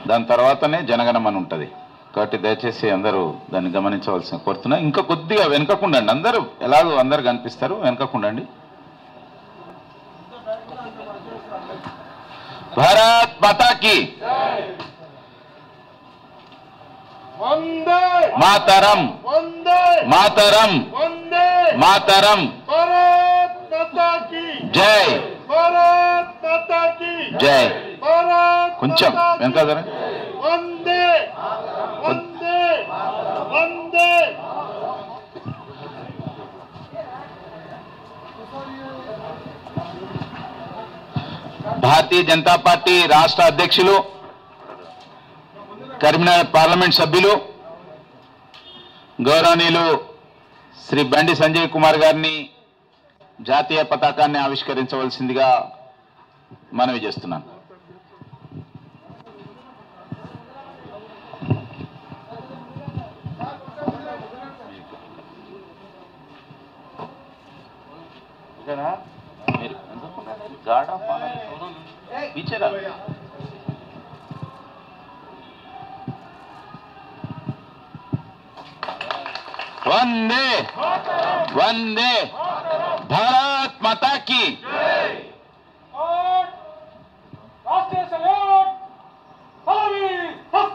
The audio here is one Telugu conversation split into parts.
దాని తర్వాతనే జనగణమని ఉంటుంది కాబట్టి దయచేసి అందరూ దాన్ని గమనించవలసిన కోరుతున్నా ఇంకా కొద్దిగా వెనకకుండండి అందరూ ఎలాగో అందరు కనిపిస్తారు వెనకకుండండి భారత్ మాతాకి వందే మాతరం వందే మాతరం వందే మాతరం భారత్ మాతా కీ జై భారత్ మాతా కీ జై భారత్ కొంచెం మాతా కీ. వెనక జర వందే వందే వందే భారతీయ జనతా పార్టీ రాష్ట్ర అధ్యక్షులు కరీంనగర్ పార్లమెంట్ సభ్యులు గౌరవనీయులు శ్రీ బండి సంజయ్ కుమార్ గారిని జాతీయ పతాకాన్ని ఆవిష్కరించవలసిందిగా మనవి చేస్తున్నాను మీరు గార్డ్ ఆఫ్ ఆనర్ पीछे रहा वंदे वंदे भारत माता की और राष्ट्रीय सैल्यूट पलवी हक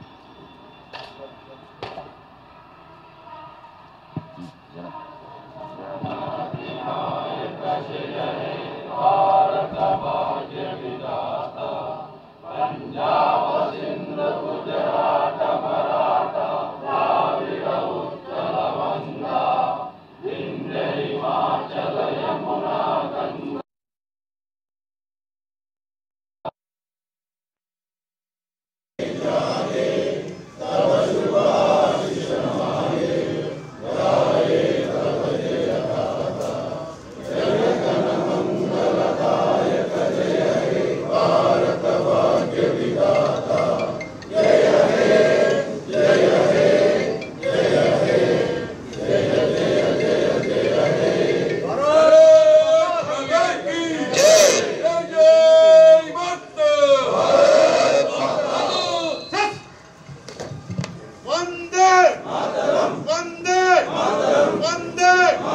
వందే వందే వందే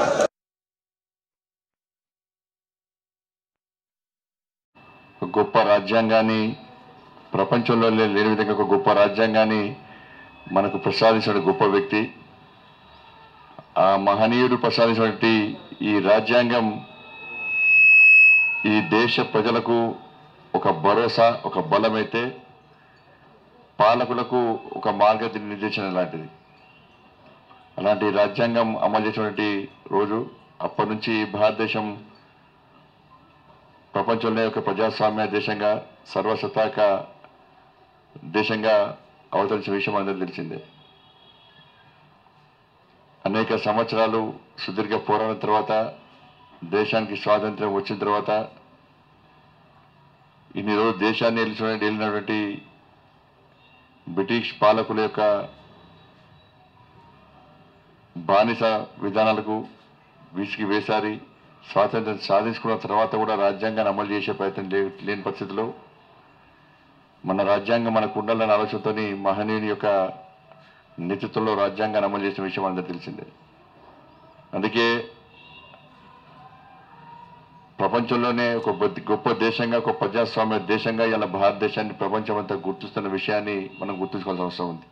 ఒక గొప్ప రాజ్యాంగాన్ని ప్రపంచంలో లే- లేని విధంగా ఒక గొప్ప రాజ్యాంగాన్ని మనకు ప్రసాదించిన గొప్ప వ్యక్తి ఆ మహనీయుడు ప్రసాదించినటువంటి ఈ రాజ్యాంగం ఈ దేశ ప్రజలకు ఒక భరోసా ఒక బలమైతే పాలకులకు ఒక మార్గనిర్దేశన లాంటిది అలాంటి రాజ్యాంగం అమలు చేసినటువంటి రోజు అప్పటి నుంచి భారతదేశం ప్రపంచంలో ఒక ప్రజాస్వామ్య దేశంగా సర్వసత్తాక దేశంగా అవతరించిన విషయం అందరూ తెలిసిందే అనేక సంవత్సరాలు సుదీర్ఘ పోరాటం తర్వాత దేశానికి స్వాతంత్ర్యం వచ్చిన తర్వాత ఇన్ని రోజులు దేశాన్ని ఏలిచిన ఏలినటువంటి బ్రిటిష్ పాలకుల యొక్క బానిస విధానాలకు విసిగి వేసారి స్వాతంత్రం సాధించుకున్న తర్వాత కూడా రాజ్యాంగాన్ని అమలు చేసే ప్రయత్నం లే- లేని పరిస్థితిలో మన రాజ్యాంగం మనకు ఉండాలనే ఆలోచనతో మహనీయుని యొక్క నేతృత్వంలో రాజ్యాంగాన్ని అమలు చేసిన విషయం అందరూ తెలిసిందే అందుకే ప్రపంచంలోనే ఒక బొద్ది- గొప్ప దేశంగా ఒక ప్రజాస్వామ్య దేశంగా ఇలా భారతదేశాన్ని ప్రపంచం అంతా గుర్తిస్తున్న విషయాన్ని మనం గుర్తుంచుకోవాల్సిన అవసరం ఉంది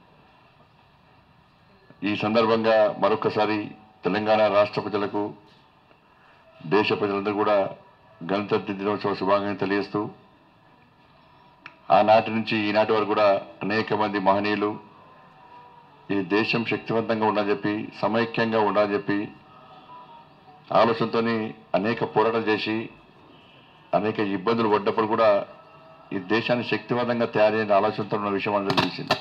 ఈ సందర్భంగా మరొకసారి తెలంగాణ రాష్ట్ర ప్రజలకు దేశ ప్రజలందరూ కూడా గణతంత్ర దినోత్సవ శుభాకాంక్షలు తెలియజేస్తూ ఆనాటి నుంచి ఈనాటి వరకు కూడా అనేక మంది మహనీయులు ఈ దేశం శక్తివంతంగా ఉండాలని చెప్పి సమైక్యంగా ఉండాలని చెప్పి ఆలోచనతో అనేక పోరాటాలు చేసి అనేక ఇబ్బందులు పడ్డప్పుడు కూడా ఈ దేశాన్ని శక్తివంతంగా తయారు చేయని ఆలోచనతో ఉన్న విషయం అందరూ తెలిసింది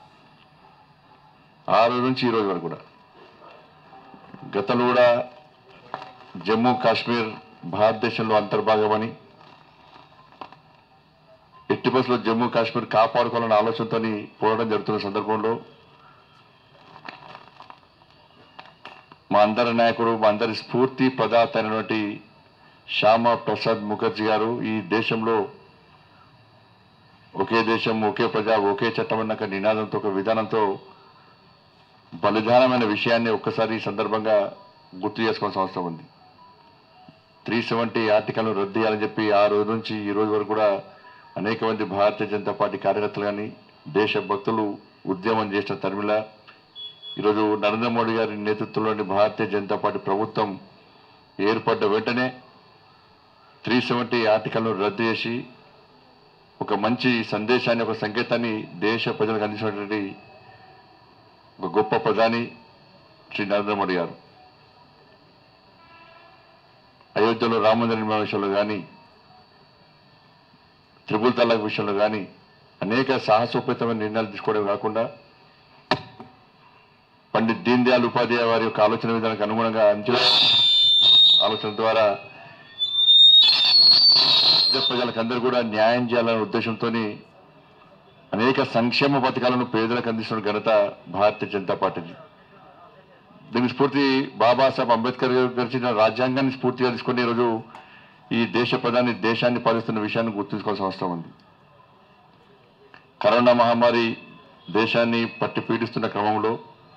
ఆ రోజు నుంచి ఈ రోజు వరకు కూడా గతంలో కూడా జమ్మూ కాశ్మీర్ భారతదేశంలో అంతర్భాగమని ఎట్టి బస్సులో జమ్మూ కాశ్మీర్ కాపాడుకోవాలన్న ఆలోచనతో పోరాటం జరుగుతున్న సందర్భంలో మా అందరి నాయకుడు మా అందరి స్ఫూర్తి ప్రదాత అయినటువంటి శ్యామా ప్రసాద్ ముఖర్జీ గారు ఈ దేశంలో ఒకే దేశం ఒకే ప్రజ ఒకే చట్టం అన్న ఒక నినాదంతో ఒక విధానంతో బలిదానమైన విషయాన్ని ఒక్కసారి ఈ సందర్భంగా గుర్తు చేసుకోవాల్సిన అవసరం ఉంది త్రీ సెవెంటీ ఆర్టికల్ను రద్దు చేయాలని చెప్పి ఆ రోజు నుంచి ఈ రోజు వరకు కూడా అనేక మంది భారతీయ జనతా పార్టీ కార్యకర్తలు కానీ దేశ భక్తులు ఉద్యమం చేసిన తరిమిల ఈరోజు నరేంద్ర మోడీ గారి నేతృత్వంలోని భారతీయ జనతా పార్టీ ప్రభుత్వం ఏర్పడ్డ వెంటనే త్రీ సెవెంటీ ఆర్టికల్ను రద్దు చేసి ఒక మంచి సందేశాన్ని ఒక సంకేతాన్ని దేశ ప్రజలకు అందించినటువంటి ఒక గొప్ప ప్రధాని శ్రీ నరేంద్ర మోడీ గారు అయోధ్యలో రామమందిర నిర్మాణ విషయంలో కానీ త్రిపుల్ తలాక్ విషయంలో కానీ అనేక సాహసోపేతమైన నిర్ణయాలు తీసుకోవడం కాకుండా పండిత్ దీన్ దయాళ్ ఉపాధ్యాయ వారి యొక్క ఆలోచన విధానానికి అనుగుణంగా అంచెల ఆలోచన ద్వారా పేద ప్రజలకు అందరూ కూడా న్యాయం చేయాలనే ఉద్దేశంతో అనేక సంక్షేమ పథకాలను పేదలకు అందిస్తున్న ఘనత భారతీయ జనతా పార్టీది దీనికి స్ఫూర్తి బాబాసాహెబ్ అంబేద్కర్ గారు రచించిన రాజ్యాంగాన్ని స్ఫూర్తిగా తీసుకుని ఈరోజు ఈ దేశ ప్రధాని దేశాన్ని పాలిస్తున్న విషయాన్ని గుర్తుంచుకోవాల్సిన అవసరం ఉంది కరోనా మహమ్మారి దేశాన్ని పట్టి పీడిస్తున్న క్రమంలో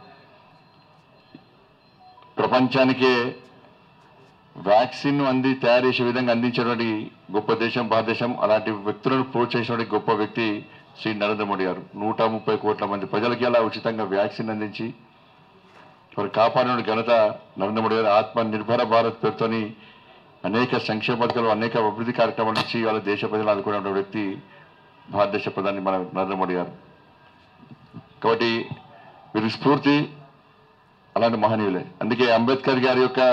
ప్రపంచానికే వ్యాక్సిన్ అంది తయారు చేసే విధంగా అందించినటువంటి గొప్ప దేశం భారతదేశం అలాంటి వ్యక్తులను ప్రోత్సహించినటువంటి గొప్ప వ్యక్తి శ్రీ నరేంద్ర మోడీ గారు నూట ముప్పై కోట్ల మంది ప్రజలకి అలా ఉచితంగా వ్యాక్సిన్ అందించి వారు కాపాడిన ఘనత నరేంద్ర మోడీ గారు ఆత్మ నిర్భర భారత్ పేరుతోని అనేక సంక్షేమ పథకాలు అనేక అభివృద్ధి కార్యక్రమాలు ఇచ్చి వాళ్ళ దేశ ప్రజలు ఆదుకునే వ్యక్తి భారతదేశ ప్రధాని మన నరేంద్ర మోడీ గారు కాబట్టి వీరి స్ఫూర్తి అలాంటి మహనీయులే అందుకే అంబేద్కర్ గారి యొక్క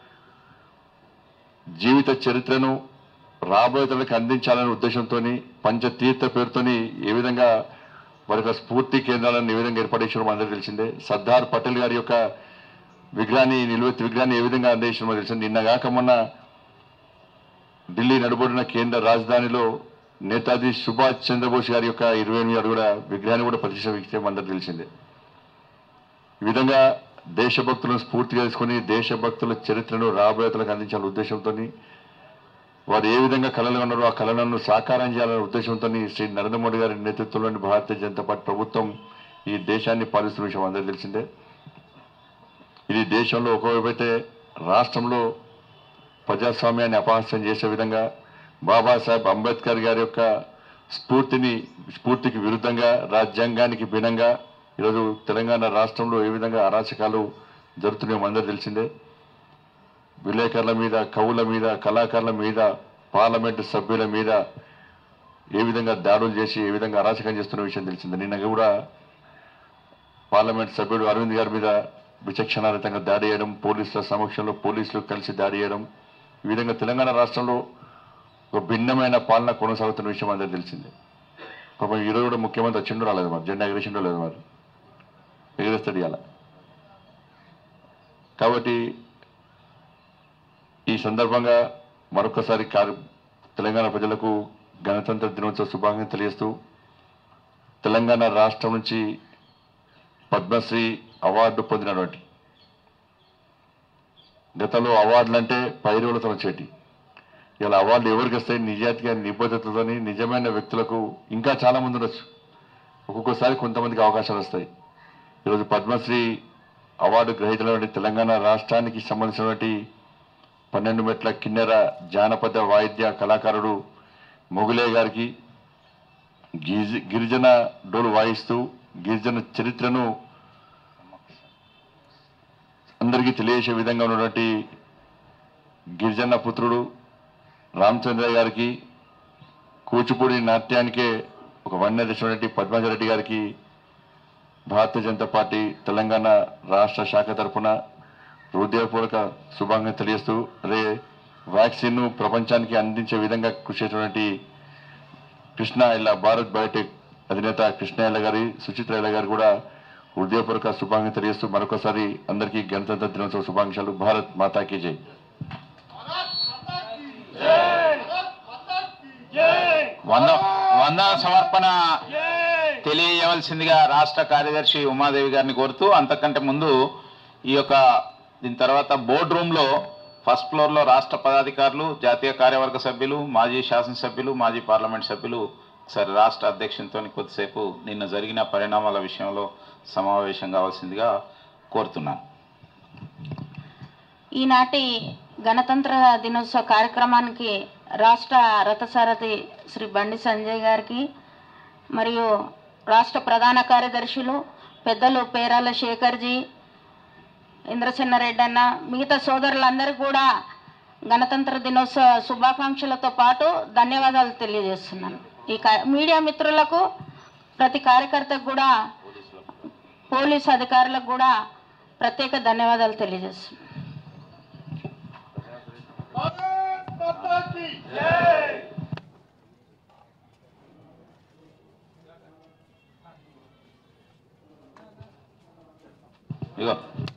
జీవిత చరిత్రను రాబోయే తరాలకు అందించాలనే ఉద్దేశంతో పంచతీర్థ పేరుతోని ఏ విధంగా వారి యొక్క స్ఫూర్తి కేంద్రాలను ఏ విధంగా ఏర్పాటు చేసిన అందరికీ తెలిసిందే సర్దార్ పటేల్ గారి యొక్క విగ్రహాన్ని నిలువెత్తి విగ్రహాన్ని ఏ విధంగా అందించడం తెలిసింది నిన్నగాక మొన్న ఢిల్లీ నడుబడిన కేంద్ర రాజధానిలో నేతాజీ సుభాష్ చంద్రబోస్ గారి యొక్క ఇరవై ఎనిమిది అడుగుల విగ్రహాన్ని కూడా ప్రతిష్ఠించడం అందరికీ తెలిసిందే ఈ విధంగా దేశభక్తులను స్ఫూర్తిగా తీసుకుని దేశభక్తుల చరిత్రను రాబోయేతలకు అందించాలనే ఉద్దేశంతో వారు ఏ విధంగా కళలు ఉన్నారో ఆ కళలను సాకారం చేయాలనే ఉద్దేశంతో శ్రీ నరేంద్ర మోడీ గారి నేతృత్వంలోని భారతీయ జనతా పార్టీ ప్రభుత్వం ఈ దేశాన్ని పాలిస్తున్న విషయం అందరికీ తెలిసిందే ఇది దేశంలో ఒకవైపు అయితే రాష్ట్రంలో ప్రజాస్వామ్యాన్ని అపహాస్యం చేసే విధంగా బాబాసాహెబ్ అంబేద్కర్ గారి యొక్క స్ఫూర్తిని స్ఫూర్తికి విరుద్ధంగా రాజ్యాంగానికి భిన్నంగా ఈరోజు తెలంగాణ రాష్ట్రంలో ఏ విధంగా అరాచకాలు జరుగుతున్నాయో అందరూ తెలిసిందే విలేకరుల మీద కవుల మీద కళాకారుల మీద పార్లమెంటు సభ్యుల మీద ఏ విధంగా దాడులు చేసి ఏ విధంగా అరాచకం చేస్తున్న విషయం తెలిసిందే నిన్న కూడా పార్లమెంట్ సభ్యుడు అరవింద్ గారి మీద విచక్షణారహితంగా దాడి చేయడం పోలీసుల సమక్షంలో పోలీసులు కలిసి దాడి చేయడం ఈ విధంగా తెలంగాణ రాష్ట్రంలో ఒక భిన్నమైన పాలన కొనసాగుతున్న విషయం అందరికీ తెలిసిందే పాపం ఈరోజు కూడా ముఖ్యమంత్రి వచ్చిండో రాలేదు మరి జెండా ఎగరేసిండో లేదు మరి ఎగరేస్తాడు ఇవాళ కాబట్టి ఈ సందర్భంగా మరొకసారి కార్య తెలంగాణ ప్రజలకు గణతంత్ర దినోత్సవ శుభాకాంక్షలు తెలియజేస్తూ తెలంగాణ రాష్ట్రం నుంచి పద్మశ్రీ అవార్డు పొందినటువంటి గతంలో అవార్డులు అంటే పైరువులతో వచ్చేటి ఇలా అవార్డులు ఎవరికి వస్తాయి నిజాతిగా నిబద్ధతతోని నిజమైన వ్యక్తులకు ఇంకా చాలా మంది ఉండొచ్చు ఒక్కొక్కసారి కొంతమందికి అవకాశాలు వస్తాయి ఈరోజు పద్మశ్రీ అవార్డు గ్రహీతలైన తెలంగాణ రాష్ట్రానికి సంబంధించినటువంటి పన్నెండు మెట్ల కిన్నెర జానపద వాయిద్య కళాకారుడు మొగులే గారికి గిరిజ- గిరిజన డోలు వాయిస్తూ గిరిజన చరిత్రను అందరికీ తెలియజేసే విధంగా ఉన్నటువంటి గిరిజన పుత్రుడు రామచంద్ర గారికి కూచిపూడి నాట్యానికే ఒక వన్య తెచ్చినటువంటి పద్మజరెడ్డి గారికి భారతీయ జనతా పార్టీ తెలంగాణ రాష్ట్ర శాఖ తరఫున హృదయపూర్వక శుభాకాంక్షలు తెలియజేస్తూ అదే వ్యాక్సిన్ ప్రపంచానికి అందించే విధంగా కృషి చేసినటువంటి కృష్ణ ఇల్ల భారత్ బయోటెక్ అధినేత కృష్ణ ఇల్ల గారి సుచిత్ర ఇల్ల గారు కూడా హృదయపూర్వక శుభాకాంక్షలు తెలియజేస్తూ మరొకసారి అందరికీ గణతంత్ర దినోత్సవ శుభాకాంక్షలు భారత్ మాతాకి జై వంద వంద సమర్పణ తెలియజేయవలసిందిగా రాష్ట్ర కార్యదర్శి ఉమాదేవి గారిని కోరుతూ అంతకంటే ముందు ఈ యొక్క దీని తర్వాత బోర్డు రూమ్లో ఫస్ట్ ఫ్లోర్లో రాష్ట్ర పదాధికారులు జాతీయ కార్యవర్గ సభ్యులు మాజీ శాసనసభ్యులు మాజీ పార్లమెంట్ సభ్యులు ఒకసారి రాష్ట్ర అధ్యక్షునితో కొద్దిసేపు నిన్న జరిగిన పరిణామాల విషయంలో సమావేశం కావాల్సిందిగా కోరుతున్నాను ఈనాటి గణతంత్ర దినోత్సవ కార్యక్రమానికి రాష్ట్ర రథసారథి శ్రీ బండి సంజయ్ గారికి మరియు రాష్ట్ర ప్రధాన కార్యదర్శులు పెద్దలు పేరాల శేఖర్జీ ఇంద్రచెన్నారెడ్డి అన్న మిగతా సోదరులందరికీ కూడా గణతంత్ర దినోత్సవ శుభాకాంక్షలతో పాటు ధన్యవాదాలు తెలియజేస్తున్నాను ఈ కా- మీడియా మిత్రులకు ప్రతి కార్యకర్తకు కూడా పోలీస్ అధికారులకు కూడా ప్రత్యేక ధన్యవాదాలు తెలియజేస్తున్నాను भारत माता की जय ఇగో